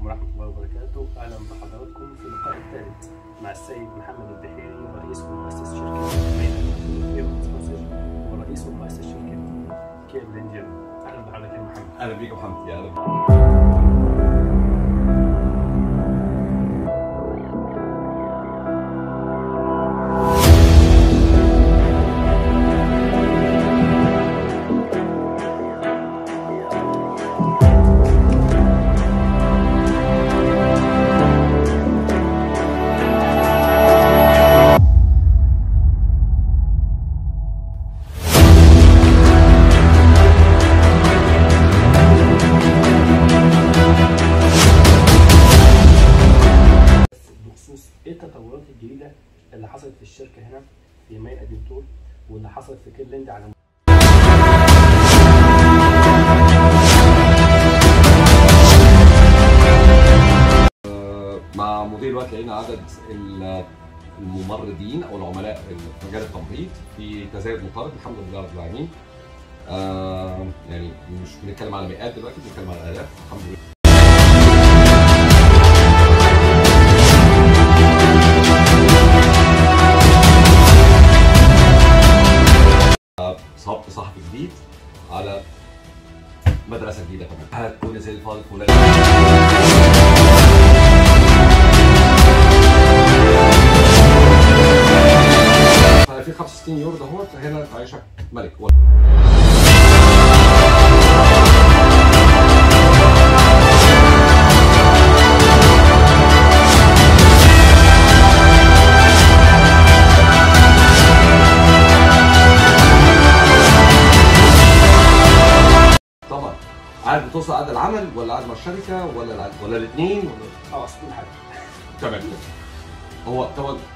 ورحمة الله وبركاته أهلا بحضراتكم في اللقاء الثالث مع السيد محمد البحيري رئيس ومؤسس شركة مين ورئيس ومؤسس شركة كير لينجر أهلا بحضرتك يا محمد اهلا بيك يا محمد يا اهلا بخصوص إيه التطورات الجديدة اللي حصلت في الشركة هنا في مي أديبتور واللي حصلت في كير لينج على مع مدير الوقت لقينا عدد ال- الممرضين او العملاء في مجال التمريض في تزايد مطارد الحمد لله رب العالمين آه يعني مش بنتكلم على مئات دلوقتي بنتكلم على الاف الحمد لله آه، صبت صحفي جديد على مدرسه جديده كمان هتكون زي الفل فلان في 65 يورو دهوت هنا عايشك ملك طبعا قاعد بتوصل عقد العمل ولا قاعد مع الشركه ولا الع- ولا الاثنين ولا اه أصل كل حاجة تمام هو طبعا